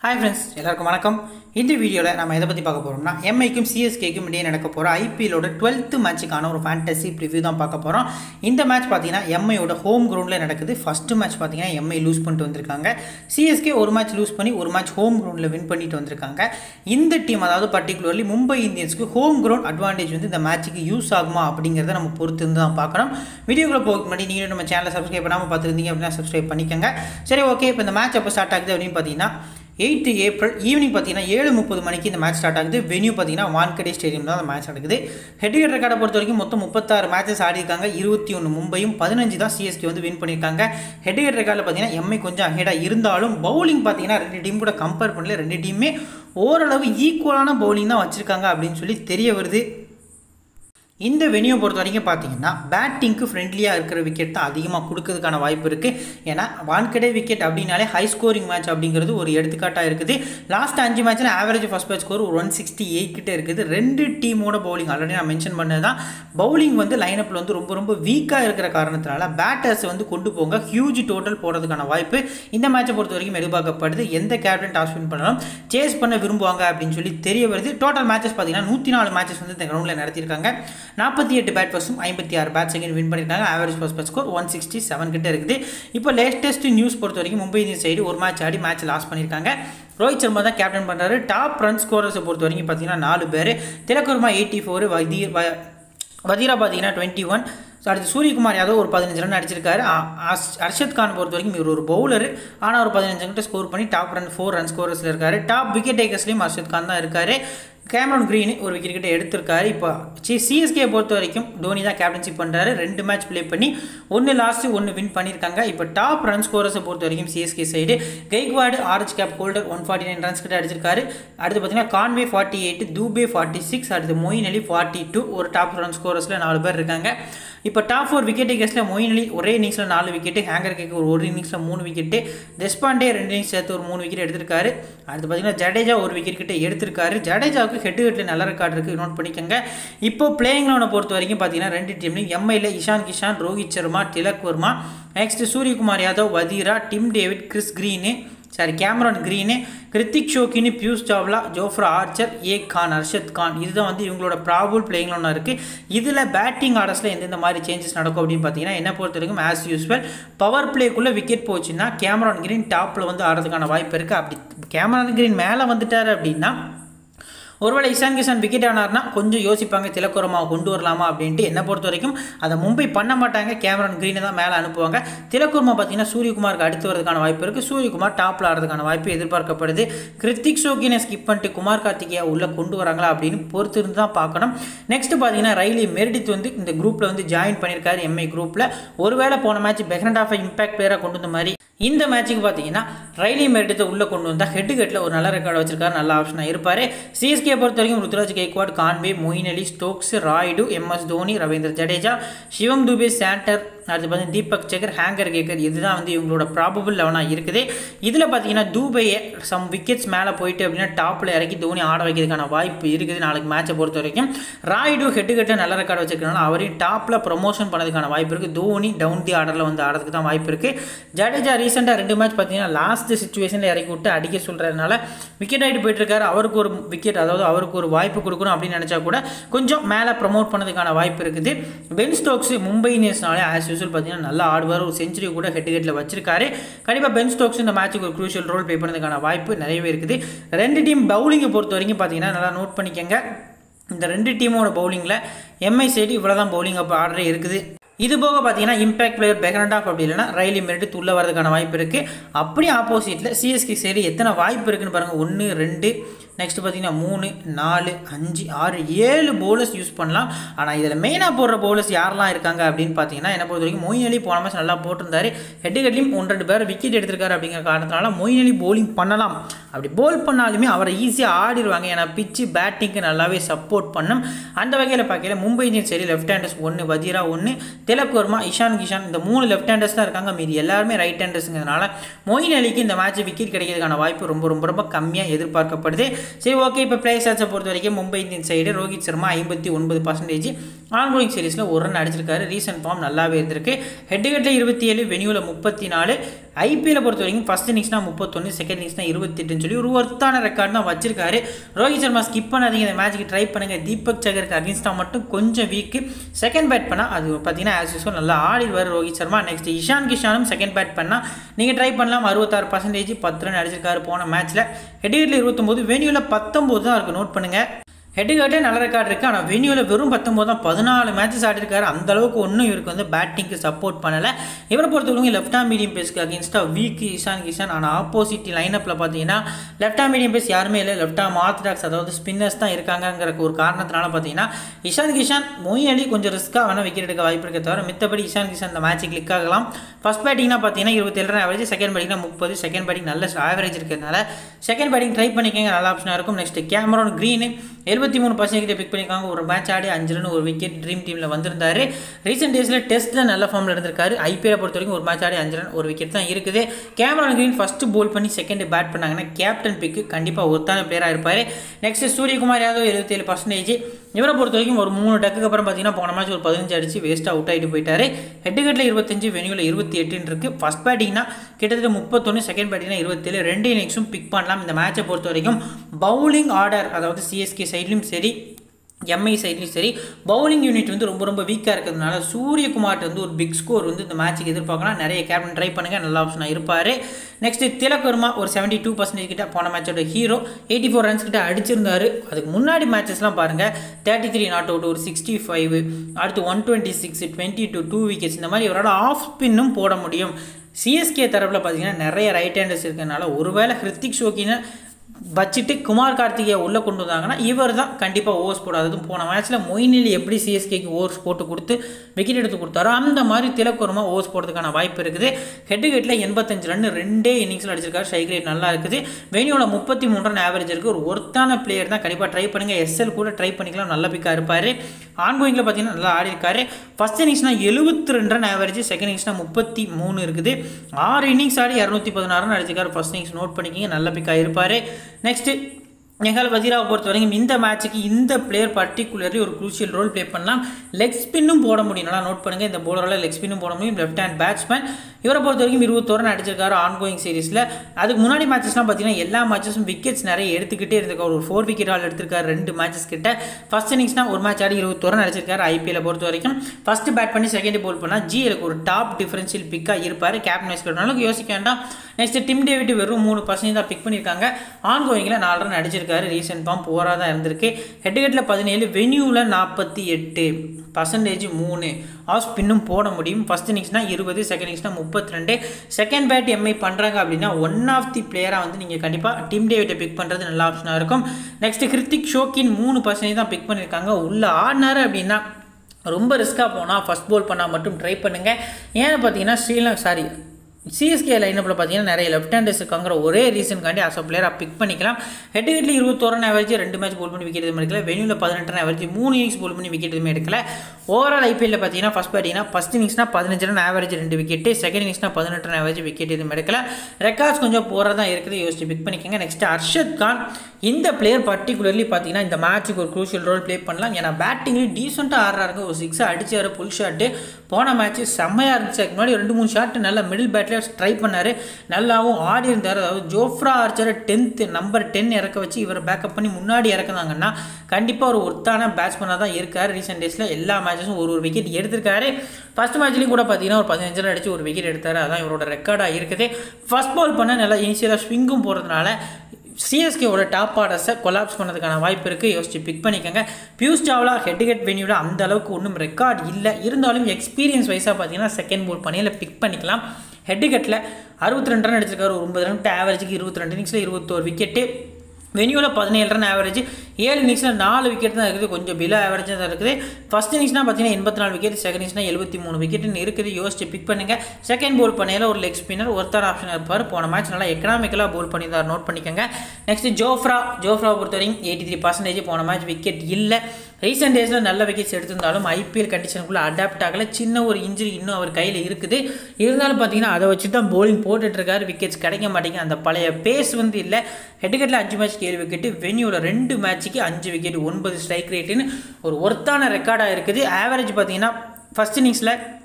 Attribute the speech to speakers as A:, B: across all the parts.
A: hi friends எல்லாருக்கும் வணக்கம் இந்த வீடியோவில் நம்ம எதை பற்றி பார்க்க போகிறோம்னா எம்ஐக்கும் சிஎஸ்கேக்கும் இடையே நடக்க போகிற ஐபிஎலோட டுவெல்த்து மேட்சுக்கான ஒரு ஃபேண்டசி ப்ரிவ்யூ தான் பார்க்க போகிறோம் இந்த மேட்ச் பார்த்தீங்கன்னா எம்ஐயோட ஹோம் கிரவுண்டில் நடக்குது ஃபஸ்ட்டு மேட்ச் பார்த்தீங்கன்னா எம்ஐ லூஸ் பண்ணிட்டு வந்திருக்காங்க சிஎஸ்கே ஒரு மேட்ச் லூஸ் பண்ணி ஒரு மேட்ச் ஹோம் கிரவுண்டில் வின் பண்ணிட்டு வந்திருக்காங்க இந்த டீம் அதாவது பர்டிகுலர்லி மும்பை இந்தியன்ஸ்க்கு ஹோம் கிரவுண்ட் அட்வான்டேஜ் வந்து இந்த மேட்ச்சுக்கு யூஸ் ஆகுமா அப்படிங்கிறத நம்ம பொறுத்து இருந்து தான் பார்க்கணும் வீடியோக்குள்ளே போக முன்னாடி நீங்கள் நம்ம சேனலை சப்ஸ்கிரைப் பண்ணாமல் பார்த்துருந்தீங்க அப்படின்னா சப்ஸ்கிரைப் பண்ணிக்கோங்க சரி ஓகே இப்போ இந்த மேட்ச் எப்போ ஸ்டார்ட் ஆகுது அப்படின்னு பார்த்தீங்கன்னா எயித்து ஏப்ரல் ஈவினிங் பார்த்தீங்கன்னா ஏழு முப்பது மணிக்கு இந்த மேட்ச் ஸ்டார்ட் ஆகுது வென்யூ பார்த்தீங்கன்னா வான்கடே ஸ்டேடியம் தான் அந்த மேட்ச் நடக்குது ஹெட்கேட் ரெக்கார்டை பொறுத்த வரைக்கும் மொத்தம் முப்பத்தாறு மேட்சஸ் ஆடிருக்காங்க இருபத்தி ஒன்று மும்பையும் பதினஞ்சு தான் சிஎஸ்கே வந்து வின் பண்ணியிருக்காங்க ஹெட்கேட் ரெக்கார்டில் பார்த்தீங்கன்னா எம்ஐ கொஞ்சம் அஹெடாக இருந்தாலும் பவுலிங் பார்த்தீங்கன்னா ரெண்டு டீம் கூட கம்பேர் பண்ணல ரெண்டு டீமே ஓரளவு ஈக்குவலான பவுலிங் தான் வச்சுருக்காங்க அப்படின்னு சொல்லி தெரிய வருது இந்த வெனியை பொறுத்த வரைக்கும் பார்த்தீங்கன்னா பேட்டிங்க்கு ஃப்ரெண்ட்லியாக இருக்கிற விக்கெட் தான் அதிகமாக கொடுக்கறதுக்கான வாய்ப்பு இருக்குது ஏன்னா வான்கடே விக்கெட் அப்படின்னாலே ஹை ஸ்கோரிங் மேட்ச் அப்படிங்கிறது ஒரு எடுத்துக்காட்டாக இருக்குது லாஸ்ட் அஞ்சு மேட்ச்சில் ஆவரேஜ் ஃபஸ்ட் மேட்ச் ஸ்கோர் ஒரு ஒன் சிக்ஸ்டி எயிட் கிட்ட இருக்குது ரெண்டு டீமோட பவுலிங் ஆல்ரெடி நான் மென்ஷன் பண்ணது தான் பவுலிங் வந்து லைனப்பில் வந்து ரொம்ப ரொம்ப வீக்காக இருக்கிற காரணத்தினால பேட்டர்ஸ் வந்து கொண்டு போங்க ஹியூஜ் டோட்டல் போடுறதுக்கான வாய்ப்பு இந்த மேட்சை பொறுத்த வரைக்கும் எதிர்பார்க்கப்படுது எந்த கேப்டன் டாஸ் வின் பண்ணாலும் சேஸ் பண்ண விரும்புவாங்க அப்படின்னு சொல்லி தெரிய வருது டோட்டல் மேட்சஸ் பார்த்தீங்கன்னா நூற்றி நாலு மேட்சஸ் வந்து இந்த கிரௌண்டில் நடத்தியிருக்காங்க நாற்பத்தி எட்டு பேட் ஃபர்ஸ்ட்டும் ஐம்பத்தி ஆறு பேட் செகண்ட் வின் பண்ணியிருக்காங்க average first bat score one sixty seven கிட்ட இருக்குது இப்போ லேட்டஸ்ட் நியூஸ் பொறுத்த வரைக்கும் மும்பை இந்தியன்ஸ் சைடு ஒரு மேட்ச் ஆடி மேட்ச் லாஸ் பண்ணியிருக்காங்க ரோஹித் சர்மா தான் கேப்டன் பண்ணுறாரு டாப் ரன் ஸ்கோரர்ஸை பொறுத்த வரைக்கும் பார்த்தீங்கன்னா நாலு பேர் திலக்குர்மா எயிட்டி ஃபோர் வதீர் வதீரா பார்த்தீங்கன்னா டுவெண்ட்டி ஒன் ஸோ அடுத்து சூரியகுமார் யாதவ் ஒரு பதினஞ்சு ரன் அடிச்சிருக்காரு அர்ஷத் கான் பொறுத்த வரைக்கும் இவர் ஒரு பவுலர் ஆனால் ஒரு பதினஞ்சு கிட்ட ஸ்கோர் பண்ணி டாப் ரன் ஃபோர் ரன் ஸ்கோரஸில் இருக்காரு டாப் விக்கெட் டேக்கர்ஸ்லையும் அர்ஷத் கான் தான் இருக்காரு கேமரன் க்ரீன் ஒரு விக்கெட் கிட்ட எடுத்திருக்காரு இப்போ சி சிஎஸ்கே பொறுத்த வரைக்கும் தோனி தான் கேப்டன்ஷிப் பண்ணுறாரு ரெண்டு மேட்ச் ப்ளே பண்ணி ஒன்று லாஸ்ட்டு ஒன்று வின் பண்ணியிருக்காங்க இப்போ டாப் ரன் ஸ்கோரஸை பொறுத்த வரைக்கும் CSK side Gaikwad orange cap holder one forty nine runs கிட்ட அடிச்சிருக்காரு அடுத்து பார்த்தீங்கன்னா Conway forty eight Dube forty six அடுத்து மொயின் அலி ஃபார்ட்டி டூ ஒரு டாப் ரன் ஸ்கோரஸில் நாலு பேர் இருக்காங்க இப்போ டாப் ஃபோர் விக்கெட் டேக்கர்ஸில் மொயின் அலி ஒரே இன்னிங்ஸில் நாலு விக்கெட்டு ஹேங்கர் கேக்கு ஒரு ஒரு இன்னிங்ஸில் மூணு விக்கெட்டு டெஸ்பாண்டே ரெண்டு இன்னிங்ஸ் சேர்த்து ஒரு மூணு விக்கெட் எடுத்திருக்காரு அடுத்து பார்த்தீங்கன்னா ஜடேஜா ஒரு விக்கெட் கிட்ட எடுத்திருக்காரு ஜடேஜாவுக்கு ஹெட் ஹெட்டில் நல்ல ரெக்கார்டு இருக்குது நோட் பண்ணிக்கோங்க இப்போ பிளேயிங் லெவனை பொறுத்த வரைக்கும் பார்த்தீங்கன்னா ரெண்டு டீம்லையும் எம்ஐயில் Ishan Kishan Rohit Sharma Tilak Varma next Suryakumar Yadav Wadhera Tim David Chris Green sorry Cameron Green Hrithik Shokeen Piyush Chawla Jofra Archer A Khan Arshad Khan இதுதான் வந்து இவங்களோட ப்ராபுல் பிளேயிங் ஒன்றா இருக்குது இதில் பேட்டிங் ஆர்டர்ஸில் எந்தெந்த மாதிரி சேஞ்சஸ் நடக்கும் அப்படின்னு பார்த்தீங்கன்னா என்ன பொறுத்த வரைக்கும் ஆஸ் யூஸ்வல் பவர் பிளேக்குள்ளே விக்கெட் போச்சுன்னா கேமரான் க்ரீன் டாப்பில் வந்து ஆடுறதுக்கான வாய்ப்பு இருக்குது அப்படி கேமரான் க்ரீன் மேலே வந்துட்டார் அப்படின்னா ஒருவேளை இஷான் கிஷான் விக்கெட் ஆனார்னா கொஞ்சம் யோசிப்பாங்க திலக்குரமாக கொண்டு வரலாமா அப்படின்ட்டு என்னை பொறுத்த வரைக்கும் அதை மும்பை பண்ண மாட்டாங்க கேமரன் க்ரீனை தான் மேலே அனுப்புவாங்க திலக்குர்மா பார்த்தீங்கன்னா சூரியகுமாருக்கு அடுத்து வரதுக்கான வாய்ப்பு இருக்குது சூரியகுமார் டாப்பில் ஆடுறதுக்கான வாய்ப்பு எதிர்பார்க்கப்படுது கிருத்திக் ஷோக்கினை ஸ்கிப் பண்ணிட்டு குமார் கார்த்திகேயா உள்ளே கொண்டு வராங்களா அப்படின்னு பொறுத்து இருந்து தான் பார்க்கணும் நெக்ஸ்ட் பார்த்தீங்கன்னா ரயிலி மெரிடித் வந்து இந்த குரூப்பில் வந்து ஜாயின் பண்ணியிருக்காரு எம்ஐ குரூப்பில் ஒருவேளை போன மேட்ச் பெக்ரண்ட் ஆஃப் இம்பாக்ட் பிளேயராக கொண்டு வந்த மாதிரி இந்த மேட்ச்சுக்கு பார்த்தீங்கன்னா ரயிலி மெரிடத்தை உள்ளே கொண்டு வந்தால் ஹெட் கட்டில் ஒரு நல்ல ரெக்கார்டு வச்சிருக்காரு நல்ல ஆப்ஷனாக இருப்பார் சிஎஸ்கே பொறுத்த வரைக்கும் Ruturaj Gaikwad Conway Moeen Ali Stokes Rayudu MS Dhoni Ravindra Jadeja Shivam Dube Santner அடுத்து பார்த்தீங்கன்னா தீபக் சேகர் ஹேங்கர் கேக்கர் இதுதான் வந்து இவங்களோட ப்ராபபிள் லெவனாக இருக்குது இதில் பார்த்தீங்கன்னா தூபையை சம் விக்கெட்ஸ் மேலே போயிட்டு அப்படின்னா டாப்பில் இறக்கி தோனி ஆட வைக்கிறதுக்கான வாய்ப்பு இருக்குது நாளைக்கு மேட்சை பொறுத்த வரைக்கும் ராய்டு ஹெட்டு கட்ட நல்ல ரெக்கார்டு வச்சிருக்கனால அவரையும் டாப்பில் ப்ரொமோஷன் பண்ணதுக்கான வாய்ப்பு இருக்குது தோனி டவுன் தி ஆர்டரில் வந்து ஆடுறதுக்கு தான் வாய்ப்பு இருக்குது ஜடேஜா ரீசெண்டாக ரெண்டு மேட்ச் பார்த்தீங்கன்னா லாஸ்ட் சுச்சுவேஷனில் இறக்கி விட்டு அடிக்க சொல்கிறதுனால விக்கெட் ஆகிட்டு போயிட்டுருக்காரு அவருக்கு ஒரு விக்கெட் அதாவது அவருக்கு ஒரு வாய்ப்பு கொடுக்கணும் அப்படின்னு நினச்சா கூட கொஞ்சம் மேலே ப்ரமோட் பண்ணதுக்கான வாய்ப்பு இருக்குது பென் ஸ்டோக்ஸ் மும்பை இந்தியன்ஸ்னாலே ஆஸ் யூஸ்வல் பார்த்தீங்கன்னா நல்லா ஆடுவார் ஒரு செஞ்சுரி கூட ஹெட் ஹெட்டில் வச்சிருக்காரு கண்டிப்பாக பென் ஸ்டோக்ஸ் இந்த மேட்ச்சுக்கு ஒரு க்ரூஷியல் ரோல் ப்ளே பண்ணதுக்கான வாய்ப்பு நிறையவே இருக்குது ரெண்டு டீம் பவுலிங்கை பொறுத்த வரைக்கும் பார்த்தீங்கன்னா நல்லா நோட் பண்ணிக்கங்க இந்த ரெண்டு டீமோட பவுலிங்கில் எம்ஐ சைடு இவ்வளோ தான் பவுலிங் அப்போ ஆர்டரே இருக்குது இது போக பார்த்தீங்கன்னா இம்பாக்ட் பிளேயர் பெக்ரண்ட் ஆஃப் அப்படி இல்லைனா ரயிலி மெரிட்டு உள்ளே வரதுக்கான வாய்ப்பு இருக்குது அப்படியே ஆப்போசிட்டில் சிஎஸ்கே சைடு எத்தனை வாய்ப்பு இருக்குன்னு பாருங்கள் ஒன்று ரெண்டு நெக்ஸ்ட் பார்த்தீங்கன்னா மூணு நாலு அஞ்சு ஆறு ஏழு பவுலர்ஸ் யூஸ் பண்ணலாம் ஆனால் இதில் மெயினாக போடுற பவுலர்ஸ் யாரெல்லாம் இருக்காங்க அப்படின்னு பார்த்தீங்கன்னா என்ன பொறுத்த வரைக்கும் மொயின் அலி போன மேட்ச் நல்லா போட்டிருந்தாரு ஹெட் ஹெட்லையும் ஒன்று ரெண்டு பேர் விக்கெட் எடுத்திருக்காரு அப்படிங்கிற காரணத்தினால மொயின் அலி போலிங் பண்ணலாம் அப்படி போல் பண்ணாலுமே அவரை ஈஸியாக ஆடிடுவாங்க ஏன்னா பிச்சு பேட்டிங்க்கு நல்லாவே சப்போர்ட் பண்ணும் அந்த வகையில் பார்க்கல Mumbai Indians side left handers ஒன்று வதீரா ஒன்று திலக் வர்மா இஷான் கிஷான் இந்த மூணு லெஃப்ட் ஹேண்டர்ஸ் தான் இருக்காங்க மீதி எல்லாருமே ரைட் ஹேண்டர்ஸுங்கிறதுனால மொயின் அலிக்கு இந்த மேட்ச் விக்கெட் கிடைக்கிறதுக்கான வாய்ப்பு ரொம்ப ரொம்ப ரொம்ப கம்மியாக எதிர்பார்க்கப்படுது சரி ஓகே இப்போ பிளே ஸ்டாட்ஸை பொறுத்த வரைக்கும் மும்பை இந்தியன்ஸ் சைடு ரோஹித் சர்மா ஐம்பத்தி ஒன்பது பர்சன்டேஜ் ஆன்கோயிங் சீரீஸில் ஒரு ரன் அடிச்சிருக்காரு ரீசன்ட் ஃபார்ம் நல்லாவே இருந்திருக்கு ஹெட் ஹெட்டில் இருபத்தி ஏழு வெனியூவில் முப்பத்தி நாலு ஐபிஎல்லை பொறுத்த வரைக்கும் ஃபஸ்ட் இன்னிங்ஸ்னா முப்பத்தொன்று செகண்ட் இன்னிங்ஸ்னா இருபத்தெட்டுன்னு அப்படின்னு சொல்லி ஒரு ஒர்த்தான ரெக்கார்ட் தான் வச்சிருக்காரு ரோஹித் சர்மா ஸ்கிப் பண்ணாதீங்க இந்த மேட்ச்சுக்கு ட்ரை பண்ணுங்க தீபக் சகருக்கு அகேன்ஸ்டாக மட்டும் கொஞ்சம் வீக்கு செகண்ட் பேட் பண்ணால் அது பார்த்தீங்கன்னா ஆஸ் யூஸ்வல் நல்லா ஆடிடுவார் ரோஹித் சர்மா நெக்ஸ்ட் இஷான் கிஷானும் செகண்ட் பேட் பண்ணால் நீங்கள் ட்ரை பண்ணலாம் அறுபத்தாறு பர்சன்டேஜ் பத்து ரன் அடிச்சிருக்காரு போன மேட்ச்சில் ஹெட்கேட்டில் இருபத்தொம்போது வெனியூவில் பத்தொம்போது தான் இருக்குது நோட் பண்ணுங்கள் ஹெட்டுக்காட்டே நல்ல ரெக்கார்ட் இருக்குது ஆனால் வெனியூவில் வெறும் பத்தொம்போது தான் பதினாலு மேட்சஸ் ஆடிருக்காரு அந்த அளவுக்கு ஒன்றும் இவருக்கு வந்து பேட்டிங்க்கு சப்போர்ட் பண்ணலை இவரை பொறுத்தவரைக்கும் லெஃப்ட் ஆம் மீடியம் பேஸ்க்கு அகேன்ஸ்டாக வீக் இஷான் கிஷான் ஆனால் ஆப்போசிட் லைனப்பில் பார்த்தீங்கன்னா லெஃப்ட் ஆம் மீடியம் பேஸ் யாருமே இல்லை லெஃப்ட் ஆம் ஆர்த்தடாக்ஸ் அதாவது ஸ்பின்னர்ஸ் தான் இருக்காங்கங்கிற ஒரு காரணத்தினால பார்த்தீங்கன்னா இஷான் கிஷான் மொய் அலி கொஞ்சம் ரிஸ்க்காக வேணால் விக்கெட் எடுக்க வாய்ப்பு இருக்க தவிர மித்தபடி இஷான் கிஷான் இந்த மேட்ச் கிளிக் ஆகலாம் ஃபஸ்ட் பேட்டிங்னா பார்த்தீங்கன்னா இருபத்தேழு ரன் ஆவரேஜ் செகண்ட் பேட்டிங்னா முப்பது செகண்ட் பேட்டிங் நல்ல ஆவரேஜ் இருக்கிறதுனால செகண்ட் பேட்டிங் ட்ரை பண்ணிக்கங்க நல்ல ஆப்ஷனாக இருக்கும் நெக்ஸ்ட் கேமரான் க்ரீனு எழுபத்தி மூணு பர்சன்டேஜ் பிக் பண்ணியிருக்காங்க ஒரு மேட்ச் ஆடி அஞ்சு ரன் ஒரு விக்கெட் ட்ரீம் டீமில் வந்திருந்தாரு ரீசெண்ட் டேஸில் டெஸ்ட்டில் நல்ல ஃபார்மில் இருந்திருக்காரு ஐபிஎல் பொறுத்த வரைக்கும் ஒரு மேட்ச் ஆடி அஞ்சு ரன் ஒரு விக்கெட் தான் இருக்குது கேமரான் கிரீன் ஃபஸ்ட்டு போல் பண்ணி செகண்ட் பேட் பண்ணாங்கன்னா கேப்டன் பிக்கு கண்டிப்பாக ஒருத்தான பிளேயராக இருப்பார் நெக்ஸ்ட் சூரியகுமார் யாதவ் எழுபத்தேழு பர்சன்டேஜ் இவரை பொறுத்த வரைக்கும் ஒரு மூணு டக்குக்கு அப்புறம் பார்த்தீங்கன்னா போன மேட்ச் ஒரு பதினஞ்சு அடிச்சு வேஸ்ட்டாக அவுட் ஆகிட்டு போயிட்டாரு ஹெட்டுகட்டில் இருபத்தஞ்சு வெனியூவில் இருபத்தி எட்டுன்னு இருக்குது ஃபஸ்ட் பேட்டிங்னா கிட்டத்தட்ட முப்பத்தொன்று செகண்ட் பேட்டிங்னா இருபத்தேழு ரெண்டு இன்னிங்ஸும் பிக் பண்ணலாம் இந்த மேட்சை பொறுத்த வரைக்கும் பவுலிங் ஆர்டர் அதாவது சிஎஸ்கே சைட்லையும் சரி எம்ஐ சைட்லையும் சரி பவுலிங் யூனிட் வந்து ரொம்ப ரொம்ப வீக்காக இருக்கிறதுனால சூரியகுமார்ட்டு வந்து ஒரு பிக் ஸ்கோர் வந்து இந்த மேட்ச்சுக்கு எதிர்பார்க்கலாம் நிறைய கேப்டன் ட்ரை பண்ணுங்கள் நல்ல ஆப்ஷனாக இருப்பார் நெக்ஸ்ட் திலக் வர்மா ஒரு செவன்ட்டி டூ பர்சன்டேஜ் கிட்ட போன மேட்சோட ஹீரோ எயிட்டி ஃபோர் ரன்ஸ் கிட்ட அடிச்சிருந்தாரு அதுக்கு முன்னாடி மேட்சஸ்லாம் பாருங்கள் தேர்ட்டி த்ரீ நாட் அவுட் ஒரு சிக்ஸ்டி ஃபைவ் அடுத்து one twenty six twenty two two wickets இந்த மாதிரி இவரோட ஆஃப் ஸ்பின்னும் போட முடியும் சிஎஸ்கே தரப்பில் பார்த்தீங்கன்னா நிறைய ரைட் ஹேண்டர்ஸ் இருக்கிறதுனால ஒருவேளை ஹிருத்திக் ஷோக்கினை வச்சுட்டு குமார் கார்த்திகை உள்ளே கொண்டு வந்தாங்கன்னா இவர் தான் கண்டிப்பாக ஓவர்ஸ் போடாது போன மேட்ச்சில் மொயினில் எப்படி சிஎஸ்கேக்கு ஓவர்ஸ் போட்டு கொடுத்து விக்கெட் எடுத்து கொடுத்தாரோ அந்த மாதிரி திலக்குறமாக ஓவர்ஸ் போடுறதுக்கான வாய்ப்பு இருக்குது ஹெட் ஹெட்டில் எண்பத்தஞ்சு ரன் ரெண்டே இன்னிங்ஸில் அடிச்சிருக்காரு ஸ்ட்ரைக் ரேட் நல்லா இருக்குது வெனியோட முப்பத்தி மூணு ரன் ஆவரேஜ் இருக்குது ஒரு ஒருத்தான பிளேயர் தான் கண்டிப்பாக ட்ரை பண்ணுங்கள் எஸ்எல் கூட ட்ரை பண்ணிக்கலாம் நல்ல பிக்காக இருப்பார் ஆன்கோயிங்கில் பார்த்தீங்கன்னா நல்லா ஆடி இருக்காரு ஃபஸ்ட் இன்னிங்ஸ்னால் எழுபத்தி ரெண்டு ரன் ஆவரேஜ் செகண்ட் இன்னிங்ஸ்னால் முப்பத்தி மூணு இருக்குது ஆறு இன்னிங்ஸ் ஆடி இரநூத்தி பதினாறு ரன் அடிச்சிருக்காரு ஃபஸ்ட் இன்னிங்ஸ் நோட் பண்ணிக்கிங்க நல்ல பிக்காக இருப்பார் நெக்ஸ்ட்டு நெஹால் வஜீராவை பொறுத்த வரைக்கும் இந்த மேட்ச்சுக்கு இந்த பிளேயர் பர்டிகுலர்லி ஒரு குரூஷியல் ரோல் ப்ளே பண்ணலாம் லெக் ஸ்பின்னும் போட முடியும் நல்லா நோட் பண்ணுங்கள் இந்த போலரால் லெக் ஸ்பின்னும் போட முடியும் லெஃப்ட் ஹேண்ட் பேட்ஸ்மேன் இவரை பொறுத்த வரைக்கும் இருபத்தோரு ரன் அடிச்சிருக்காரு ஆன்கோயிங் சீரிஸில் அதுக்கு முன்னாடி மேட்சஸ்லாம் பார்த்தீங்கன்னா எல்லா மேட்சஸும் விக்கெட்ஸ் நிறைய எடுத்துக்கிட்டே இருந்திருக்காரு ஒரு ஃபோர் விக்கெட் ஆல் எடுத்திருக்காரு ரெண்டு மேட்சஸ் கிட்ட ஃபர்ஸ்ட் இன்னிங்ஸ்னா ஒரு மேட்ச் ஆடி இருபத்தோரு ரன் அடிச்சிருக்காரு ஐபிஎல் பொறுத்த வரைக்கும் ஃபர்ஸ்ட் பேட் பண்ணி செகண்ட் போல் பண்ணால் ஜிஎலுக்கு ஒரு டாப் டிஃபரன்ஷியல் பிக்காக இருப்பார் கேப்டன் வைஸ்கிறனால யோசிக்க வேண்டாம் நெக்ஸ்ட் டிம் டேவிட் வெறும் மூணு பர்சன்டேஜ் தான் பிக் பண்ணியிருக்காங்க ஆன்கோயிங்கில் நாலு ரன் அடிச்சிருக்காரு ரீசெண்ட் ஃபார்ம் போராக தான் இருந்திருக்கு ஹெட் ஹெட்டில் பதினேழு வெனியூவில் நாற்பத்தி எட்டு பர்சன்டேஜ் மூணு ஆஃப் ஸ்பின்னும் போட முடியும் ஃபஸ்ட் இன்னிங்ஸ்னால் இருபது செகண்ட் இன்னிங்ஸ்னால் முப்பத்தி ரெண்டு செகண்ட் பேட் எம்ஐ பண்ணுறாங்க அப்படின்னா ஒன் ஆஃப் தி பிளேயராக வந்து நீங்கள் கண்டிப்பாக டீம் டேவிட்டை பிக் பண்ணுறது நல்ல ஆப்ஷனாக இருக்கும் நெக்ஸ்ட் கிருத்திக் ஷோக்கின் மூணு பர்சன்டேஜ் தான் பிக் பண்ணியிருக்காங்க உள்ள ஆடினார் அப்படின்னா ரொம்ப ரிஸ்க்காக போனால் ஃபஸ்ட் போல் பண்ணால் மட்டும் ட்ரை பண்ணுங்கள் ஏன்னு பார்த்தீங்கன்னா ஸ்ரீலங்கா சாரி சிஎஸ்கே லைனப்பில் பார்த்தீங்கன்னா நிறைய லெஃப்ட் ஹேண்டர்ஸ் இருக்காங்கிற ஒரே ரீசன்காண்டி அஸ் அ பிளேயராக பிக் பண்ணிக்கலாம் ஹெட் ஹெட்ல இருபத்தோரு ரன் ஆவரேஜ் ரெண்டு மேட்ச் போல் பண்ணி விக்கெட் எதுவும் எடுக்கல வெனியூவில் பதினெட்டு ரன் ஆவரேஜ் மூணு இன்னிங்ஸ் போல் பண்ணி விக்கெட் எதுவுமே எடுக்கல ஓவரால் ஐபிஎல்ல பார்த்தீங்கன்னா ஃபஸ்ட் பேட்டிங்னா ஃபஸ்ட் இன்னிங்ஸ்னா பதினஞ்சு ரன் ஆவரேஜ் ரெண்டு விக்கெட் செகண்ட் இன்னிங்ஸ்னா பதினெட்டு ரன் ஆவரேஜ் விக்கெட் எதுவும் எடுக்கல ரெக்கார்ட்ஸ் கொஞ்சம் போகிறதா இருக்குது யோசிச்சு பிக் பண்ணிக்கோங்க நெக்ஸ்ட் அர்ஷத் கான் இந்த பிளேயர் பர்டிகுலர்லி பார்த்தீங்கன்னா இந்த மேட்ச்சுக்கு ஒரு க்ரூஷியல் ரோல் ப்ளே பண்ணலாம் ஏன்னா பேட்டிங்லேயும் டீசெண்டாக ஆடுறாருங்க ஒரு சிக்ஸ் அடிச்சாரு புல் ஷாட்டு போன மேட்ச் செம்மையாக இருந்துச்சு அதுக்கு முன்னாடி ரெண்டு மூணு ஷாட் நல்ல மிடில் பேட்டில் ட்ரை பண்ணார் நல்லாவும் ஆடி இருந்தார் அதாவது ஜோஃப்ரா ஆர்ச்சரை டென்த்து நம்பர் டென் இறக்க வச்சு இவரை பேக்கப் பண்ணி முன்னாடி இறக்குனாங்கன்னா கண்டிப்பாக ஒரு ஒர்த்தான பேட்ஸ்மேனாக தான் இருக்கார் ரீசெண்ட் டேஸில் எல்லா மேட்சஸும் ஒரு ஒரு விக்கெட் எடுத்திருக்காரு ஃபஸ்ட் மேட்ச்லேயும் கூட பார்த்தீங்கன்னா ஒரு பதினஞ்சு ரன் அடிச்சு ஒரு விக்கெட் எடுத்தார் அதான் இவரோட ரெக்கார்டாக இருக்குது ஃபஸ்ட் பால் பண்ண நல்லா இனிஷியலாக ஸ்விங்கும் போகிறதுனால சிஎஸ்கேவோட டாப் ஆர்டர்ஸை கொலாப்ஸ் பண்ணதுக்கான வாய்ப்பு இருக்குது யோசிச்சு பிக் பண்ணிக்கோங்க பியூஸ் சாவ்லா ஹெட் ஹெட் வென்யூவில் அந்த அளவுக்கு ஒன்றும் ரெக்கார்ட் இல்லை இருந்தாலும் எக்ஸ்பீரியன்ஸ் வைஸாக பார்த்தீங்கன்னா செகண்ட் போல் பண்ணியில் பிக் பண்ணிக்கலாம் ஹெட் ஹெட்டில் அறுபத்தி ரெண்டு ரன் அடிச்சிருக்காரு ஒரு ஒன்பது ரன் ஆவரேஜுக்கு இருபத்தி ரெண்டு இன்னிங்ஸில் இருபத்தோரு விக்கெட்டு வெனியூவில் பதினேழு ரன் ஆவரேஜ் ஏழு இன்னிங்ஸில் நாலு விக்கெட் தான் இருக்குது கொஞ்சம் பிலோ ஆவரேஜாக தான் இருக்குது ஃபஸ்ட் இன்னிங்ஸ்னால் பார்த்தீங்கன்னா எண்பத்தி நாலு விக்கெட் செகண்ட் இன்னிங்ஸ்னால் எழுபத்தி மூணு விக்கெட்னு இருக்குது யோசிச்சு பிக் பண்ணுங்கள் செகண்ட் போல் பண்ணையில் ஒரு லெக் ஸ்பின்னர் ஒருத்தர் ஆப்ஷன் இருப்பார் போன மேட்ச் நல்லா எக்கனாமிக்கலாக போல் பண்ணியிருந்தார் நோட் பண்ணிக்கோங்க நெக்ஸ்ட் ஜோஃப்ரா ஜோஃப்ராவை பொறுத்த வரைக்கும் எயிட்டி த்ரீ பர்சன்டேஜ் போன மேட்ச் விக்கெட் இல்லை ரீசெண்ட் டேஸில் நல்ல விக்கெட்ஸ் எடுத்திருந்தாலும் ஐபிஎல் கண்டிஷனுக்குள்ளே அடாப்ட் ஆகலை சின்ன ஒரு இன்ஜுரி இன்னும் அவர் கையில் இருக்குது இருந்தாலும் பார்த்தீங்கன்னா அதை வச்சு தான் போலிங் போட்டுட்ருக்காரு விக்கெட்ஸ் கிடைக்க மாட்டேங்குது அந்த பழைய பேஸ் வந்து இல்லை ஹெட்டுக்கட்டில் அஞ்சு மேட்ச் ஏழு விக்கெட்டு வென்யூவில் ரெண்டு மேட்ச்சுக்கு அஞ்சு விக்கெட் ஒன்பது ஸ்ட்ரைக் ரேட்டுன்னு ஒரு ஒர்த்தான ரெக்கார்டாக இருக்குது ஆவரேஜ் பார்த்தீங்கன்னா ஃபஸ்ட் இன்னிங்ஸில்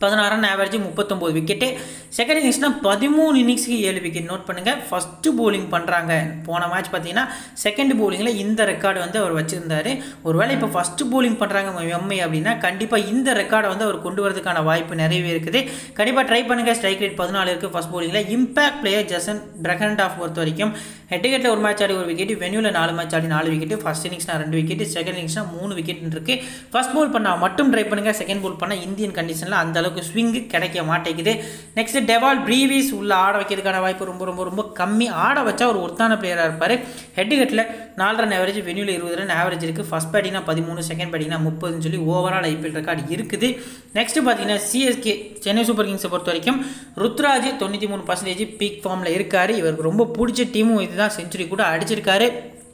A: பதினாறு ரன் ஆவரேஜ் முப்பத்தொம்போது விக்கெட்டு செகண்ட் இன்னிங்ஸ்னால் பதிமூணு இன்னிங்ஸ்க்கு ஏழு விக்கெட் நோட் பண்ணுங்கள் ஃபஸ்ட்டு bowling பண்ணுறாங்க போன மேட்ச் பார்த்தீங்கன்னா செகண்ட் bowlingல இந்த ரெக்கார்டு வந்து அவர் வச்சுருந்தாரு ஒருவேளை இப்போ ஃபஸ்ட்டு bowling பண்ணுறாங்க எம்ஐ அப்படின்னா கண்டிப்பாக இந்த ரெக்கார்டை வந்து அவர் கொண்டு வரதுக்கான வாய்ப்பு நிறையவே இருக்குது கண்டிப்பாக ட்ரை பண்ணுங்கள் ஸ்ட்ரைக் ரேட் பதினாலு இருக்குது ஃபஸ்ட் bowlingல impact player Jason Behrendorff பொறுத்த வரைக்கும் ஹெட் ஹெட்டில் ஒரு மேட்ச் ஆடி ஒரு விக்கெட் வென்யூவில் நாலு மேட்ச் ஆடி நாலு விக்கெட் ஃபஸ்ட் இன்னிங்ஸ்னா ரெண்டு விக்கெட் செகண்ட் இன்னிங்ஸ்னா மூணு விக்கெட் இருக்கு ஃபர்ஸ்ட் ball பண்ணால் மட்டும் ட்ரை பண்ணுங்கள் செகண்ட் ball பண்ணால் இந்தியன் கண்டிஷனில் அந்த அளவுக்கு ஸ்விங்கு கிடைக்க மாட்டேங்குது நெக்ஸ்ட் டெவால் ப்ரீவிஸ் உள்ள ஆட வைக்கிறதுக்கான வாய்ப்பு ரொம்ப ரொம்ப ரொம்ப கம்மி ஆட வச்சா ஒரு ஒருத்தான பிளேயராக இருப்பார் ஹெட் ஹெட்டில் நாலு ரன் ஆவரேஜ் வென்யூவில் இருபது ரன் ஆவரேஜ் இருக்குது ஃபஸ்ட் பேட்டிங்னா பதிமூணு செகண்ட் பேட்டிங்னா முப்பதுன்னு சொல்லி ஓவரால் ஐபிஎல் ரெக்கார்டு இருக்குது நெக்ஸ்ட் பார்த்தீங்கன்னா சிஎஸ்கே சென்னை சூப்பர் கிங்ஸை பொறுத்த வரைக்கும் ருத்ராஜ் தொண்ணூற்றி மூணு பர்சன்டேஜ் பீக் ஃபார்மில் இருக்கார் இவருக்கு ரொம்ப பிடிச்ச டீமும் இதுதான் செஞ்சுரி கூட அடிச்சிருக்காரு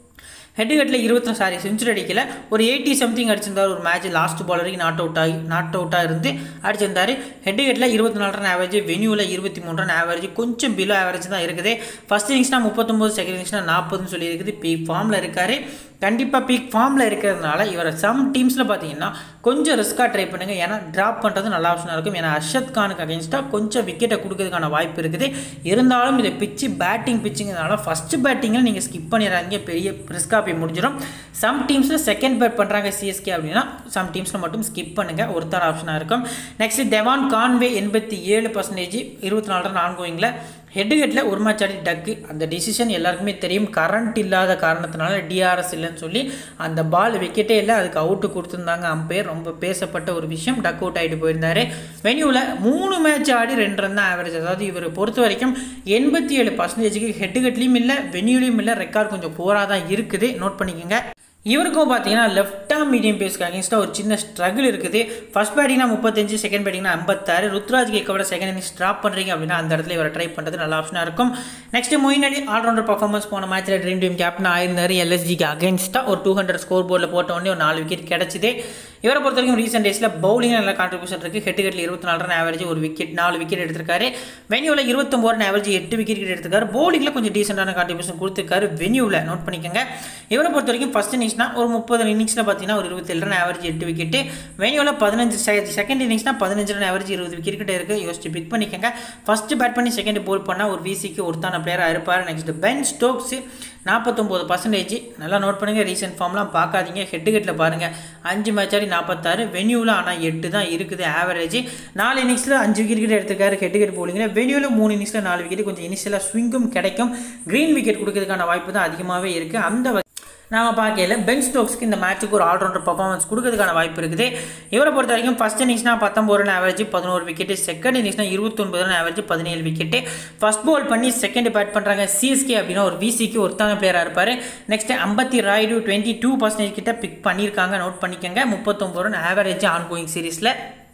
A: ஹெட் ஹெட்டில் இருபத்தி சாரி செஞ்சுரி அடிக்கல ஒரு எயிட்டி சம்திங் அடிச்சிருந்தார் ஒரு மேட்ச் லாஸ்ட் பால் வரைக்கும் நாட் அவுட் ஆகி நாட் அவுட்டாக இருந்து அடிச்சிருந்தார் ஹெட் ஹெட்டில் இருபத்தி நாலு ரன் ஆவரேஜ் வென்யூவில் இருபத்தி மூணு ரன் ஆவரேஜ் கொஞ்சம் பிலோ ஆவரேஜ் தான் இருக்குது ஃபஸ்ட் இன்னிங்ஸ்னா முப்பத்தொம்போது செகண்ட் இன்னிங்ஸ்னா நாற்பதுன்னு சொல்லி இருக்குது பீக் ஃபார்மில் இருக்கார் கண்டிப்பாக பீக் ஃபார்மில் இருக்கிறதுனால இவரை சம் டீம்ஸில் பார்த்தீங்கன்னா கொஞ்சம் ரிஸ்க்காக ட்ரை பண்ணுங்கள் ஏன்னா ட்ராப் பண்ணுறது நல்ல ஆப்ஷனாக இருக்கும் ஏன்னா அர்ஷத் கானுக்கு அகேன்ஸ்டாக கொஞ்சம் விக்கெட்டை கொடுக்கறதுக்கான வாய்ப்பு இருக்குது இருந்தாலும் இதை பிச்சு பேட்டிங் பிச்சுங்கிறதுனால ஃபஸ்ட்டு பேட்டிங்கில் நீங்கள் ஸ்கிப் பண்ணிடுறாங்க பெரிய ரிஸ்க்காக போய் முடிஞ்சிடும் சம் டீம்ஸில் செகண்ட் பேட் பண்ணுறாங்க சிஎஸ்கே அப்படின்னா சம் டீம்ஸில் மட்டும் ஸ்கிப் பண்ணுங்கள் ஒருத்தர் ஆப்ஷனாக இருக்கும் நெக்ஸ்ட் டெவான் கான்வே எண்பத்தி ஏழு பர்சன்டேஜ் இருபத்தி நாலு ரன் ஆன்கோயிங்கில் ஹெட் ஹெட்டில் ஒரு மேட்ச் ஆடி டக்கு அந்த டிசிஷன் எல்லாருக்குமே தெரியும் கரண்ட் இல்லாத காரணத்தினால டிஆர்எஸ் இல்லைன்னு சொல்லி அந்த பால் விக்கெட்டே இல்லை அதுக்கு அவுட்டு கொடுத்துருந்தாங்க அம்பையர் ரொம்ப பேசப்பட்ட ஒரு விஷயம் டக் அவுட் ஆகிட்டு போயிருந்தாரு வென்யூவில் மூணு மேட்ச் ஆடி ரெண்டு ரன் தான் ஆவரேஜ் அதாவது இவர் பொறுத்த வரைக்கும் எண்பத்தி ஏழு பர்சன்டேஜுக்கு ஹெட் ஹெட்லேயும் இல்லை வென்யூலையும் இல்லை ரெக்கார்ட் கொஞ்சம் போராக தான் இருக்குது நோட் பண்ணிக்கோங்க இவருக்கும் பார்த்தீங்கன்னா லெஃப்ட் ஆம் மீடியம் பேஸ்க்கு அகேன்ஸ்டாக ஒரு சின்ன ஸ்ட்ரகிள் இருக்குது ஃபர்ஸ்ட் பேட்டிங்னா முப்பத்தஞ்சு செகண்ட் பேட்டிங்னா ஐம்பத்தாறு ருத்ராஜ் கேக்க விட செகண்ட் இன்னிங்ஸ் ட்ராப் பண்ணுறீங்க அப்படின்னா அந்த இடத்துல இவரை ட்ரை பண்ணுறது நல்ல ஆப்ஷனாக இருக்கும் next Moeen Ali allrounder performance போன மேட்ச்சில் ட்ரீம் டீம் கேப்டன் ஆயிருந்தார் எல்எஸ்ஜிக்கு அகேன்ஸ்டாக ஒரு டூ ஹண்ட்ரட் ஸ்கோர் போர்டில் போட்ட உடனே ஒரு நாலு விக்கெட் கிடச்சிது இவரை பொறுத்த வரைக்கும் ரீசெண்ட் டேஸில் பவுலிங் நல்ல கான்ட்ரிபியூஷன் இருக்குது ஹெட் ஹெட்டில் இருபத்தி நாலு ரன் ஆவரேஜ் ஒரு விக்கெட் நாலு விக்கெட் எடுத்திருக்காரு வென்யூவில் இருபத்தொம்பது ரன் ஆவரேஜ் எட்டு விக்கெட் எடுத்திருக்காரு பவுலிங்கில் கொஞ்சம் டீசெண்டான கான்ட்ரிபியூஷன் கொடுத்துருக்காரு வென்யூவில் நோட் பண்ணிக்கோங்க இவரை பொறுத்த வரைக்கும் ஃபஸ்ட் இன்னிங்ஸ்னா ஒரு முப்பது இன்னிங்ஸில் பார்த்தீங்கன்னா ஒரு இருபத்தேழு ரன் ஆவரேஜ் எட்டு விக்கெட்டு வென்யூவில் பதினஞ்சு செகண்ட் இன்னிங்ஸ்னா பதினஞ்சு ரன் ஆவரேஜ் இருபது விக்கெட் கிட்ட இருக்குது யோசிச்சு பிக் பண்ணிக்கோங்க ஃபஸ்ட்டு பேட் பண்ணி செகண்ட் போல் பண்ணால் ஒரு விசிக்கு ஒருத்தான பிளேயராக இருப்பார் நெக்ஸ்ட் பென் ஸ்டோக்ஸ் நாற்பத்தொம்போது பர்சன்டேஜ் நல்லா நோட் பண்ணுங்கள் ரீசெண்ட் ஃபார்ம்லாம் பார்க்காதீங்க ஹெட்டு ஹெட்டில் பாருங்கள் அஞ்சு மேட்ச் ஆடி நாற்பத்தாறு வென்யூவில் ஆனால் எட்டு தான் இருக்குது ஆவரேஜ் நாலு இன்னிங்ஸில் அஞ்சு விக்கெட் கிட்ட எடுத்துக்காரு ஹெட் ஹெட் போலிங்கில் வென்யூவில் மூணு இன்னிங்ஸில் நாலு விக்கெட் கொஞ்சம் இனிஷியலாக ஸ்விங்கும் கிடைக்கும் க்ரீன் விக்கெட் கொடுக்கறதுக்கான வாய்ப்பு தான் அதிகமாகவே இருக்குது அந்த நாம பார்க்கல பென் ஸ்டோக்ஸ்க்கு இந்த மேட்ச்சுக்கு ஒரு ஆல்ரவுண்டர் பர்ஃபார்மன்ஸ் கொடுக்கறதுக்கான வாய்ப்பு இருக்குது இவரை பொறுத்த வரைக்கும் ஃபஸ்ட் இன்னிங்ஸ்னா பத்தொம்பது ரன் ஆவரேஜ் பதினோரு விக்கெட்டு செகண்ட் இன்னிங்ஸ்னா இருபத்தொன்பது ரன் ஆவரேஜ் பதினேழு விக்கெட்டு ஃபஸ்ட் பால் பண்ணி செகண்ட் பேட் பண்ணுறாங்க சிஎஸ்கே அப்படின்னா ஒரு விசிக்கு ஒருத்தான பிளேயராக இருப்பார் நெக்ஸ்ட் ஐம்பத்தி ராய்டு டுவெண்ட்டி டூ பர்சன்டேஜ் கிட்ட பிக் பண்ணியிருக்காங்க நோட் பண்ணிக்கோங்க முப்பத்தொம்பது ரன் ஆவரேஜ் ஆன் கோயிங் சீரீஸில்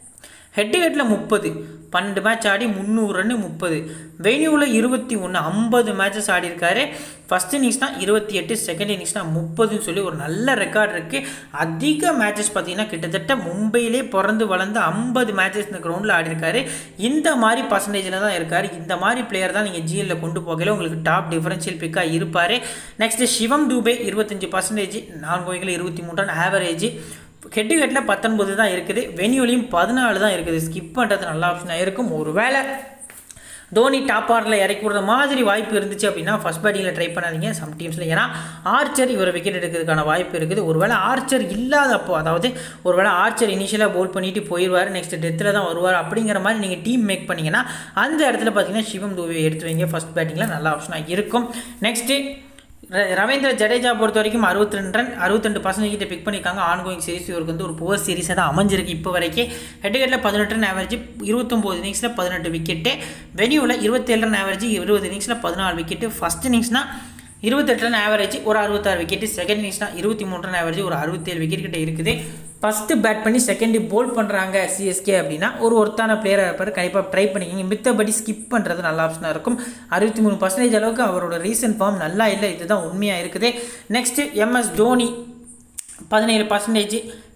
A: ஹெட் ஹெட்டில் முப்பது பன்னெண்டு மேட்ச் ஆடி முந்நூறு ரன்னு முப்பது வென்யூவில் இருபத்தி ஒன்று ஐம்பது மேட்சஸ் ஆடி இருக்காரு ஃபஸ்ட் இன்னிங்ஸ்னா இருபத்தி எட்டு செகண்ட் இன்னிங்ஸ்னா முப்பதுன்னு சொல்லி ஒரு நல்ல ரெக்கார்ட் இருக்குது அதிக மேட்சஸ் பார்த்தீங்கன்னா கிட்டத்தட்ட மும்பையிலே பிறந்து வளர்ந்து ஐம்பது மேட்சஸ் இந்த கிரவுண்டில் ஆடி இருக்காரு இந்த மாதிரி பர்சன்டேஜில் தான் இருக்கார் இந்த மாதிரி பிளேயர் தான் நீங்கள் ஜிஎல்ல கொண்டு போகல உங்களுக்கு டாப் டிஃபரன்ஷியல் பிக்காக இருப்பார் நெக்ஸ்ட் சிவம் தூபே இருபத்தஞ்சு பர்சன்டேஜ் நான்கு இருபத்தி மூணு ரன் ஆவரேஜ் ஹெட்டு ஹெட்டில் பத்தொன்பது தான் இருக்குது வென்யூலையும் பதினாலு தான் இருக்குது ஸ்கிப் பண்ணுறது நல்ல ஆப்ஷனாக இருக்கும் ஒருவேளை தோனி டாப் ஆரில் இறக்கி விடுற மாதிரி வாய்ப்பு இருந்துச்சு அப்படின்னா ஃபஸ்ட் பேட்டிங்கில் ட்ரை பண்ணாதீங்க சம் டீம்ஸில் ஏன்னா ஆர்ச்சர் இவர் விக்கெட் எடுக்கிறதுக்கான வாய்ப்பு இருக்குது ஒருவேளை ஆர்ச்சர் இல்லாதப்போ அதாவது ஒருவேளை ஆர்ச்சர் இனிஷியலாக போல் பண்ணிட்டு போயிடுவார் நெக்ஸ்ட் டெத்தில் தான் வருவார் அப்படிங்கிற மாதிரி நீங்கள் டீம் மேக் பண்ணிங்கன்னா அந்த இடத்துல பார்த்தீங்கன்னா சிவம் தூவி எடுத்து வைங்க ஃபஸ்ட் பேட்டிங்கில் நல்ல ஆப்ஷனாக இருக்கும் நெக்ஸ்ட்டு ரவீந்திர ஜடேஜா பொறுத்த வரைக்கும் அறுபத்தி ரெண்டு ரன் அறுபத்தெண்டு பர்சன்டேஜ் கிட்ட பிக் பண்ணியிருக்காங்க ஆன்கோயிங் சீரிஸ் இவருக்கு வந்து ஒரு புவர் சீரிஸாக தான் அமைஞ்சிருக்கு இப்போ வரைக்கும் ஹெட் ஹெட்டில் பதினெட்டு ரன் ஆவரேஜ் இருபத்தொம்போது இன்னிங்ஸில் பதினெட்டு விக்கெட்டு வெனியூவில் இருபத்தேழு ரன் ஆவரேஜ் இருபது இன்னிங்ஸில் பதினாலு விக்கெட்டு ஃபஸ்ட் இன்னிங்ஸ்னால் இருபத்தெட்டு ரன் ஆவரேஜ் ஒரு அறுபத்தாறு விக்கெட்டு செகண்ட் இன்னிங்ஸ்னா இருபத்தி மூணு ரன் ஆவரேஜ் ஒரு அறுபத்தேழு விக்கெட் கிட்ட இருக்குது ஃபஸ்ட்டு பேட் பண்ணி செகண்டு போல் பண்ணுறாங்க சிஎஸ்கே அப்படின்னா ஒரு ஒருத்தான பிளேயராக இருப்பார் கண்டிப்பாக ட்ரை பண்ணிக்கிங்க மித்தபடி ஸ்கிப் பண்ணுறது நல்ல ஆப்ஷனாக இருக்கும் அறுபத்தி மூணு பர்சன்டேஜ் அளவுக்கு அவரோட ரீசன்ட் ஃபார்ம் நல்லா இல்லை இதுதான் உண்மையாக இருக்குது நெக்ஸ்ட்டு எம்எஸ் தோனி பதினேழு பர்சன்டேஜ்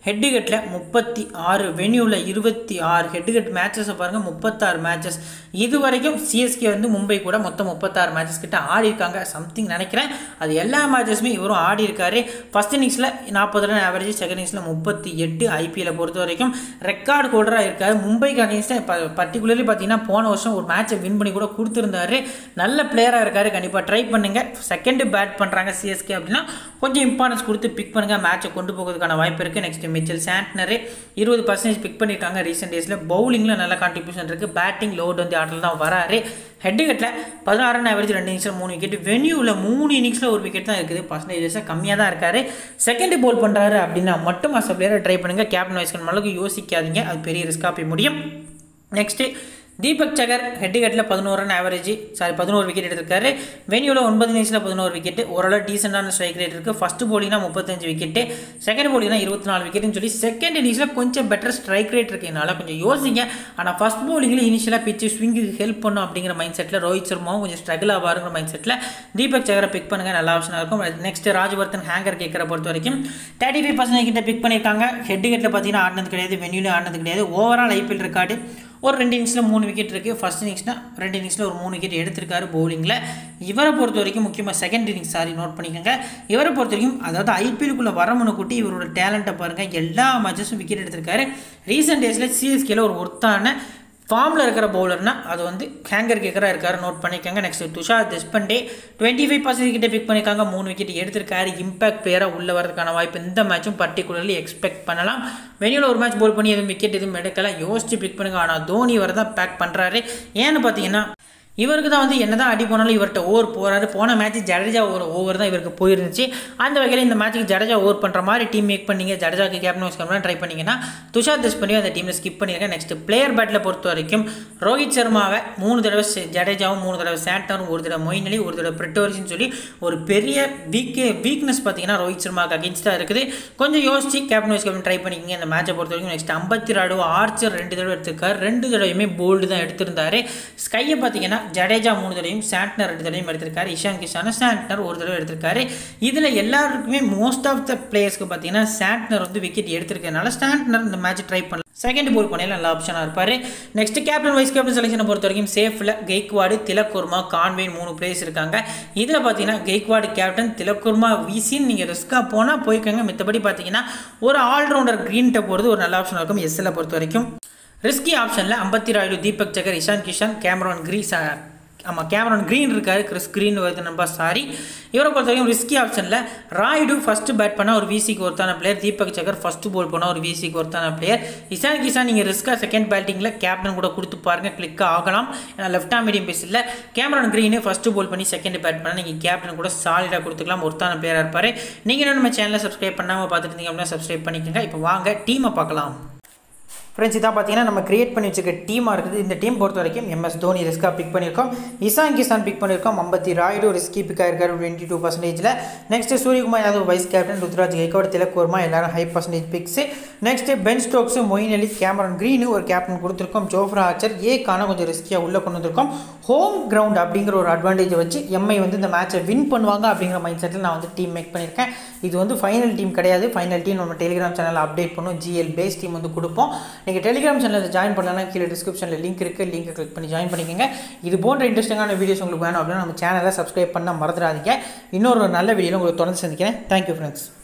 A: ஹெட்டுகட்டில் முப்பத்தி ஆறு வென்யூவில் இருபத்தி ஆறு ஹெட்டுகட் மேட்சஸை பாருங்கள் முப்பத்தாறு மேட்சஸ் இது வரைக்கும் சிஎஸ்கே வந்து மும்பை கூட மொத்தம் முப்பத்தாறு மேட்சஸ் கிட்ட ஆடி இருக்காங்க சம்திங் நினைக்கிறேன் அது எல்லா மேட்சஸுமே இவரும் ஆடி இருக்காரு ஃபஸ்ட் இன்னிங்ஸில் நாற்பது ரன் ஆவரேஜ் செகண்ட் இன்னிங்ஸில் முப்பத்தி எட்டு ஐபிஎல்லை பொறுத்த வரைக்கும் ரெக்கார்டு ஹோல்டராக இருக்காரு மும்பைக்கு அகேன்ஸ்டாக இப்போ பர்டிகுலர்லி பார்த்தீங்கன்னா போன வருஷம் ஒரு மேட்சை வின் பண்ணி கூட கொடுத்துருந்தாரு நல்ல பிளேயராக இருக்காரு கண்டிப்பாக ட்ரை பண்ணுங்க செகண்ட் பேட் பண்ணுறாங்க சிஎஸ்கே அப்படின்னா கொஞ்சம் இம்பார்ட்டன்ஸ் கொடுத்து பிக் பண்ணுங்கள் மேட்சை கொண்டு போகிறதுக்கான வாய்ப்பு இருக்குது நெக்ஸ்ட் மிச்சல் சாண்ட்னரு இருபது பர்சன்டேஜ் பிக் பண்ணியிருக்காங்க ரீசெண்ட் டேஸில் பவுலிங்கில் நல்ல கான்ட்ரிபியூஷன் இருக்குது பேட்டிங் லோட் வந்து ஆட்டில் தான் வராரு ஹெட்டுகட்டில் பதினாறு ரன் ஆவரேஜ் ரெண்டு இன்னிங்ஸில் மூணு விக்கெட் வென்யூவில் மூணு இன்னிங்ஸில் ஒரு விக்கெட் தான் இருக்குது பர்சன்டேஜஸாக கம்மியாக தான் இருக்காரு செகண்ட் போல் பண்ணுறாரு அப்படின்னா மட்டும் அஸ் பிளேயரை ட்ரை பண்ணுங்கள் கேப்டன் வைஸ் அளவுக்கு யோசிக்காதீங்க அது பெரிய ரிஸ்க்காக போய் முடியும் நெக்ஸ்ட்டு தீபக் சகர் ஹெட்டுகட்டில் பதினோரு ரன் ஆவரேஜ் சாரி பதினோரு விக்கெட் எடுத்திருக்காரு வெனியூவில் ஒன்பது இன்னிங்ஸில் பதினோரு விக்கெட் ஓரளவு டீசெண்டான ஸ்ட்ரைக் ரேட் இருக்குது ஃபஸ்ட் போலிங்னா முப்பத்தஞ்சு விக்கெட்டு செகண்ட் போலிங்னா இருபத்தி நாலு விக்கெட்னு சொல்லி செகண்ட் இன்னிங்ஸில் கொஞ்சம் பெட்டர் ஸ்ட்ரைக் ரேட் இருக்கனால கொஞ்சம் யோசிங்க ஆனால் ஃபஸ்ட் போலிங்கில் இனிஷியலாக பிச்சு ஸ்விங்குக்கு ஹெல்ப் பண்ணும் அப்படிங்கிற மைண்ட் செட்டில் ரோஹித் சர்மாவும் கொஞ்சம் ஸ்ட்ரகிள் ஆவாருங்கிற மைண்ட் செட்டில் தீபக் சகரை பிக் பண்ணுங்கள் நல்ல ஆப்ஷனாக இருக்கும் நெக்ஸ்ட் ராஜவர்தன் ஹேங்கர் கேட்குற பொறுத்த வரைக்கும் தேர்ட்டி ஃபைவ் பர்சன்டேஜ் கிட்ட பிக் பண்ணியிருக்காங்க ஹெட்டுகட்டில் பார்த்தீங்கன்னா ஆடினது கிடையாது வென்யூலையும் ஆடினது கிடையாது ஓவரால் ஐபிஎல் ரெக்கார்டு ஒரு ரெண்டு இன்னிங்ஸில் மூணு விக்கெட் இருக்குது ஃபஸ்ட் இன்னிங்ஸ்னால் ரெண்டு இன்னிங்ஸில் ஒரு மூணு விக்கெட் எடுத்திருக்காரு பவுலிங்கில் இவரை பொறுத்த வரைக்கும் முக்கியமாக செகண்ட் இன்னிங்ஸ் சாரி நோட் பண்ணிக்கோங்க இவரை பொறுத்த வரைக்கும் அதாவது ஐபிஎலுக்குள்ளே வரமுன்னு கூட்டி இவரோட டேலண்ட்டை பாருங்கள் எல்லா மேட்சஸும் விக்கெட் எடுத்திருக்காரு ரீசெண்ட் டேஸில் சிஎஸ்கேல ஒரு ஒர்த்தான ஃபார்மில் இருக்கிற பவுலர்னா அது வந்து ஹேங்கர் கேக்கராக இருக்காரு நோட் பண்ணிக்கோங்க next Tushar Deshpande twenty five percent கிட்ட பிக் பண்ணியிருக்காங்க மூணு விக்கெட் எடுத்திருக்காரு இம்பாக்ட் பிளேயராக உள்ள வரதுக்கான வாய்ப்பு இந்த மேட்சும் பர்டிகுலர்லி எக்ஸ்பெக்ட் பண்ணலாம் வெளியில் ஒரு மேட்ச் போல் பண்ணி எதுவும் விக்கெட் எதுவும் எடுக்கல யோசிச்சு பிக் பண்ணுங்க ஆனால் தோனி வர தான் பேக் பண்ணுறாரு ஏன்னு பார்த்தீங்கன்னா இவருக்கு தான் வந்து என்ன தான் அடி போனாலும் இவர்கிட்ட ஓவர் போகிறாரு போன மேட்ச் ஜடேஜா ஒரு ஓவர் தான் இவருக்கு போயிருந்துச்சு அந்த வகையில் இந்த மேட்ச்சுக்கு ஜடேஜா ஓவர் பண்ணுற மாதிரி டீம் மேக் பண்ணீங்க ஜடேஜாக்கு கேப்டன் வைஸ் கேப்டன் ட்ரை பண்ணிங்கன்னா துஷார் தேஷ்பண்டி அந்த டீமில் ஸ்கிப் பண்ணியிருக்கேன் நெக்ஸ்ட் பிளேயர் பேட்டில் பொறுத்த வரைக்கும் ரோஹித் சர்மாவை மூணு தடவை ஜடேஜாவும் மூணு தடவை சாண்டரும் ஒரு தடவை மொயின் அலி ஒரு தடவை பிரிட்டோரிஸ்னு சொல்லி ஒரு பெரிய வீக் வீக்னஸ் பார்த்தீங்கன்னா ரோஹித் சர்மாவுக்கு அகேன்ஸ்டாக இருக்குது கொஞ்சம் யோசிச்சு கேப்டன் வைஸ் கேப்டன் ட்ரை பண்ணிக்கிங்க இந்த மேட்சை பொறுத்த வரைக்கும் நெக்ஸ்ட் ஐம்பத்தி ராடு ஆர்ச்சர் ரெண்டு தடவை எடுத்திருக்காரு ரெண்டு தடவையுமே போல்டு தான் எடுத்திருந்தாரு ஸ்கையை பார்த்தீங்கன்னா ஜடேஜா மூணு தடவையும் சாண்ட்னர் ரெண்டு தடவையும் எடுத்திருக்காரு இஷான் கிஷான சாண்ட்னர் ஒரு தடவை எடுத்திருக்காரு இதில் எல்லாருக்குமே மோஸ்ட் ஆஃப் த பிளேயர்ஸ்க்கு பார்த்தீங்கன்னா சாண்ட்னர் வந்து விக்கெட் எடுத்திருக்கனால சாண்ட்னர் இந்த மேட்ச் ட்ரை பண்ணலாம் செகண்ட் போல் பண்ணையில் நல்ல ஆப்ஷனாக இருப்பார் நெக்ஸ்ட் கேப்டன் வைஸ் கேப்டன் செலெக்ஷனை பொறுத்த வரைக்கும் சேஃபில் கெய்க்வாடு திலக்குர்மா கான்வேன் மூணு பிளேயர்ஸ் இருக்காங்க இதில் பார்த்தீங்கன்னா கெய்க்வாடு கேப்டன் திலக்குர்மா விசின்னு நீங்கள் ரிஸ்க்காக போனால் போய்க்கோங்க மித்தபடி பார்த்தீங்கன்னா ஒரு ஆல்ரவுண்டர் க்ரீன்ட்ட போகிறது ஒரு நல்ல ஆப்ஷனாக இருக்கும் எஸ்எல்லை பொறுத்த வரைக்கும் ரிஸ்கி ஆப்ஷனில் ஐம்பத்தி ராயுடு தீபக் சகர் இஷான் கிஷான் கேமரான் கிரீஸ் ஆமாம் கேமரான் க்ரீன் இருக்காரு கிறிஸ் க்ரீன் வருது நம்ப சாரி இவரை பொறுத்த வரைக்கும் ரிஸ்கி ஆப்ஷனில் ராய்டு ஃபஸ்ட்டு பேட் பண்ணால் ஒரு விசிக்கு ஒருத்தான பிளேயர் தீபக் சகர் ஃபஸ்ட்டு போல் பண்ணால் ஒரு விசிக்கு ஒருத்தான பிளேயர் இசான் கிசான் நீங்கள் ரிஸ்க்காக செகண்ட் பேட்டிங்கில் கேப்டன் கூட கொடுத்து பாருங்கள் கிளிக் ஆகலாம் ஏன்னா லெஃப்ட் ஆம் மீடியம் பேஸில் கேமரான் க்ரீனு ஃபஸ்ட்டு போல் பண்ணி செகண்ட் பேட் பண்ணால் நீங்கள் கேப்டன் கூட சாலிடாக கொடுத்துக்கலாம் ஒருத்தான பிளேயராக இருப்பார் நீங்கள் இன்னும் நம்ம சேனலை சப்ஸ்கிரைப் பண்ணாமல் பார்த்துட்டு இருந்தீங்க அப்படின்னா சப்ஸ்கிரைப் பண்ணிக்கோங்க இப்போ வாங்க டீமை பார்க்கலாம் ஃப்ரெண்ட்ஸ் இதான் பார்த்தீங்கன்னா நம்ம கிரியேட் பண்ணி வச்சுக்க டீமாக இருக்குது இந்த டீம் பொறுத்த வரைக்கும் எம்எஸ் தோனி ரிஸ்க்காக பிக் பண்ணியிருக்கோம் இசான் கிசான் பிக் பண்ணியிருக்கோம் ஐம்பத்தி ராய்டு ரிஸ்கி பிக் ஆயிருக்காரு டுவெண்ட்டி டூ பர்சன்டேஜில் next Suryakumar Yadav vice captain Ruturaj Gaikwad Tilak எல்லாரும் high percentage picks next Ben Stokes Moeen Ali Cameron Green ஒரு கேப்டன் கொடுத்துருக்கோம் ஜோஃப்ரா ஆச்சர் ஏக்கான கொஞ்சம் ரிஸ்கியாக உள்ளே கொண்டு வந்திருக்கோம் ஹோம் கிரவுண்ட் அப்படிங்கிற ஒரு அட்வான்டேஜை வச்சு எம்ஐ வந்து இந்த மேட்சை வின் பண்ணுவாங்க அப்படிங்கிற மைண்ட் செட்டில் நான் வந்து டீம் மேக் பண்ணியிருக்கேன் இது வந்து ஃபைனல் டீம் கிடையாது ஃபைனல் டீம் நம்ம டெலிகிராம் சேனலில் அப்டேட் பண்ணும் ஜிஎல் பேஸ் டீம் வந்து கொடுப்போம் நீங்கள் டெலிகிராம் சேனலில் ஜாயின் பண்ணலாம் கீழே டிஸ்கிரிப்ஷனில் லிங்க் இருக்குது லிங்கை கிளிக் பண்ணி ஜாயின் பண்ணிக்கோங்க இது போன்ற இன்ட்ரெஸ்டிங்கான வீடியோஸ் உங்களுக்கு வேணும் அப்படின்னா நம்ம சேனலை சப்ஸ்கிரைப் பண்ண மறந்துடாதீங்க இன்னொரு நல்ல வீடியோவில் உங்களுக்கு தொடர்ந்து சந்திக்கிறேன் தேங்க்யூ ஃப்ரெண்ட்ஸ்